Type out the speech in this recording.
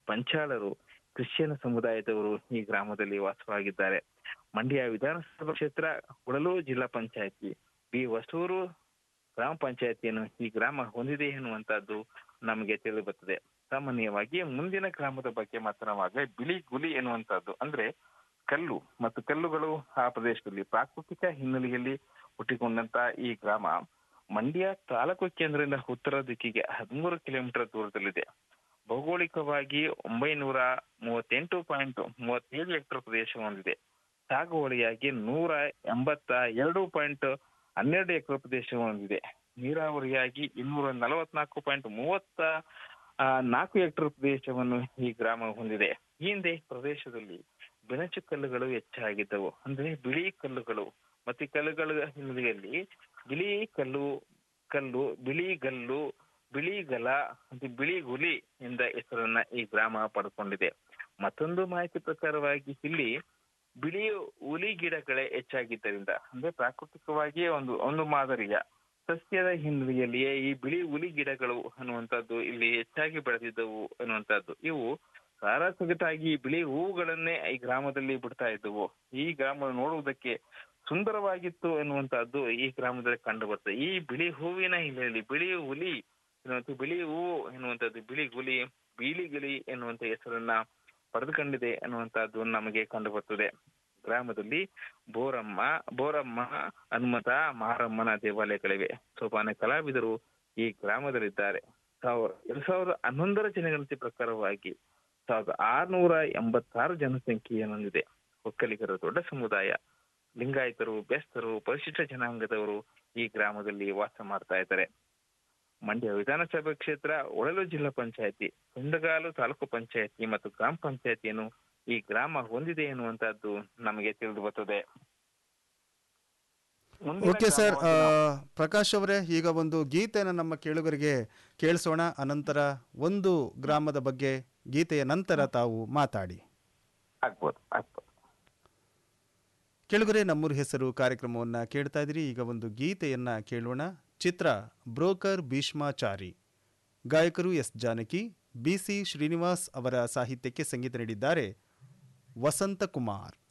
ಪಂಚಾಳರು Christian ಸಮುದಾಯದವರು ಈ ಗ್ರಾಮದಲ್ಲಿ ವಾಸವಾಗಿದ್ದಾರೆ ಮಂಡ್ಯ ವಿಧಾನಸಭಾ ಕ್ಷೇತ್ರ ಉಳಲು ಜಿಲ್ಲಾ ಪಂಚಾಯತಿ ಬಿ ಹೊಸೂರು ಗ್ರಾಮ ಪಂಚಾಯತಿಯನ್ನು ಈ ಗ್ರಾಮ ಹೊಂದಿದೆ ಎನ್ನುವಂತಹದ್ದು ನಮಗೆ ತಿಳಿದು ಬರ್ತದೆ ಸಾಮಾನ್ಯವಾಗಿ ಮುಂದಿನ ಗ್ರಾಮದ ಬಗ್ಗೆ ಮಾತನಾಡುವಾಗ ಬಿಳಿ ಗುಲಿ ಎನ್ನುವಂತಹದ್ದು ಅಂದ್ರೆ ಕಲ್ಲು ಮತ್ತು ಕಲ್ಲುಗಳು ಆ ಪ್ರದೇಶದಲ್ಲಿ ಪ್ರಾಕೃತಿಕ ಹಿನ್ನೆಲೆಯಲ್ಲಿ ಹುಟ್ಟಿಕೊಂಡಂತ ಈ ಗ್ರಾಮ ಮಂಡ್ಯ ತಾಲೂಕು ಕೇಂದ್ರದಿಂದ ಉತ್ತರ ದಿಕ್ಕಿಗೆ ಹದಿಮೂರು ಕಿಲೋಮೀಟರ್ ದೂರದಲ್ಲಿದೆ ಭೌಗೋಳಿಕವಾಗಿ ಒಂಬೈನೂರ ಮೂವತ್ತೆಂಟು ಪಾಯಿಂಟ್ ಮೂವತ್ತೇಳು ಹೆಕ್ಟರ್ ಪ್ರದೇಶ ಹೊಂದಿದೆ ಸಾಗುವಳಿಯಾಗಿ ನೂರ ಎಂಬತ್ತ ಎರಡು ಪಾಯಿಂಟ್ ಹನ್ನೆರಡು ಎಕರೆ ಪ್ರದೇಶ ಹೊಂದಿದೆ ನೀರಾವರಿಯಾಗಿ ಇನ್ನೂರ ನಲವತ್ನಾಲ್ಕು ಪಾಯಿಂಟ್ ಮೂವತ್ತ ಆ, ನಾಲ್ಕು ಹೆಕ್ಟರ್ ಪ್ರದೇಶವನ್ನು ಈ ಗ್ರಾಮ ಹೊಂದಿದೆ ಈ ಹಿಂದೆ ಪ್ರದೇಶದಲ್ಲಿ ಬೆಣಚು ಕಲ್ಲುಗಳು ಹೆಚ್ಚಾಗಿದ್ದವು ಅಂದ್ರೆ ಬಿಳಿ ಕಲ್ಲುಗಳು ಮತ್ತೆ ಈ ಕಲ್ಲುಗಳ ಹಿನ್ನೆಲೆಯಲ್ಲಿ ಬಿಳಿ ಕಲ್ಲು ಕಲ್ಲು ಬಿಳಿ ಗಲ್ಲು ಬಿಳಿ ಗಲ ಮತ್ತೆ ಬಿಳಿ ಹುಲಿ ಎಂದ ಹೆಸರನ್ನ ಈ ಗ್ರಾಮ ಪಡ್ಕೊಂಡಿದೆ ಮತ್ತೊಂದು ಮಾಹಿತಿ ಪ್ರಕಾರವಾಗಿ ಇಲ್ಲಿ ಬಿಳಿ ಹುಲಿ ಗಿಡಗಳೇ ಹೆಚ್ಚಾಗಿದ್ದರಿಂದ ಅಂದ್ರೆ ಪ್ರಾಕೃತಿಕವಾಗಿ ಒಂದು ಒಂದು ಮಾದರಿಯ ಸಸ್ಯದ ಹಿನ್ನೆಲೆಯಲ್ಲಿಯೇ ಈ ಬಿಳಿ ಹುಲಿ ಗಿಡಗಳು ಅನ್ನುವಂಥದ್ದು ಇಲ್ಲಿ ಹೆಚ್ಚಾಗಿ ಬೆಳೆದಿದ್ದವು ಅನ್ನುವಂಥದ್ದು ಇವು ಸಾರಾಸಗಟಾಗಿ ಬಿಳಿ ಹೂವುಗಳನ್ನೇ ಈ ಗ್ರಾಮದಲ್ಲಿ ಬಿಡ್ತಾ ಇದ್ದವು ಈ ಗ್ರಾಮ ನೋಡುವುದಕ್ಕೆ ಸುಂದರವಾಗಿತ್ತು ಎನ್ನುವಂತಹದ್ದು ಈ ಗ್ರಾಮದಲ್ಲಿ ಕಂಡು ಬರ್ತದೆ ಈ ಬಿಳಿ ಹೂವಿನ ಹಿನ್ನೆಲೆಯಲ್ಲಿ ಬಿಳಿ ಹುಲಿ ಎನ್ನುವಂಥ ಬಿಳಿ ಹೂವು ಎನ್ನುವಂಥದ್ದು ಬಿಳಿ ಹುಲಿ ಬೀಳಿ ಗಿಳಿ ಎನ್ನುವಂತ ಹೆಸರನ್ನ ಪಡೆದುಕೊಂಡಿದೆ ಎನ್ನುವಂತಹದ್ದು ನಮಗೆ ಕಂಡು ಬರ್ತದೆ ಗ್ರಾಮದಲ್ಲಿ ಬೋರಮ್ಮ ಬೋರಮ್ಮ ಹನುಮತ ಮಾರಮ್ಮನ ದೇವಾಲಯಗಳಿವೆ ಸೋಪಾನ ಕಲಾವಿದರು ಈ ಗ್ರಾಮದಲ್ಲಿದ್ದಾರೆ ಸಾವಿರ ಎರಡ್ ಸಾವಿರದ ಹನ್ನೊಂದರ ಜನಗಣತಿ ಪ್ರಕಾರವಾಗಿ ಸಾವಿರದ ಆರ್ನೂರ ಎಂಬತ್ತಾರು ಜನಸಂಖ್ಯೆಯನ್ನು ಹೊಂದಿದೆ ಒಕ್ಕಲಿಗರ ದೊಡ್ಡ ಸಮುದಾಯ ಲಿಂಗಾಯತರು ಬೆಸ್ತರು ಪರಿಶಿಷ್ಟ ಜನಾಂಗದವರು ಈ ಗ್ರಾಮದಲ್ಲಿ ವಾಸ ಮಾಡ್ತಾ ಇದ್ದಾರೆ ಮಂಡ್ಯ ವಿಧಾನಸಭಾ ಕ್ಷೇತ್ರ ಒಳಲು ಜಿಲ್ಲಾ ಪಂಚಾಯತಿ ಸುಂಡಗಾಲು ತಾಲೂಕು ಪಂಚಾಯತಿ ಮತ್ತು ಗ್ರಾಮ ಪಂಚಾಯತಿಯನ್ನು ಈ ಗ್ರಾಮ ಹೊಂದಿದೆ ಎನ್ನುವಂತಹದ್ದು ನಮಗೆ ತಿಳಿದು ಬರ್ತದೆ ಮುಂದಿನ ಓಕೆ ಸರ್ ಆ, ಗ್ರಾಮವನ್ನು ಪ್ರಕಾಶ್ ಅವರೇ ಈಗ ಒಂದು ಗೀತೆಯನ್ನು ನಮ್ಮ ಕೇಳುಗರಿಗೆ ಕೇಳಿಸೋಣ ಅನಂತರ ಒಂದು ಗ್ರಾಮದ ಬಗ್ಗೆ ಗೀತೆಯ ನಂತರ ತಾವು ಮಾತಾಡಿ ಆಗ್ಬೋದು ಆಗ್ಬೋದು ಕೆಳಗರೆ ನಮ್ಮೂರ ಹೆಸರು ಕಾರ್ಯಕ್ರಮವನ್ನು ಕೇಳ್ತಾ ಇದ್ದೀರಿ ಈಗ ಒಂದು ಗೀತೆಯನ್ನ ಕೇಳೋಣ ಚಿತ್ರ ಬ್ರೋಕರ್ ಭೀಷ್ಮಾಚಾರಿ ಗಾಯಕರು S Janaki B C Srinivas ಅವರ ಸಾಹಿತ್ಯಕ್ಕೆ ಸಂಗೀತ ನೀಡಿದ್ದಾರೆ ವಸಂತ ಕುಮಾರ್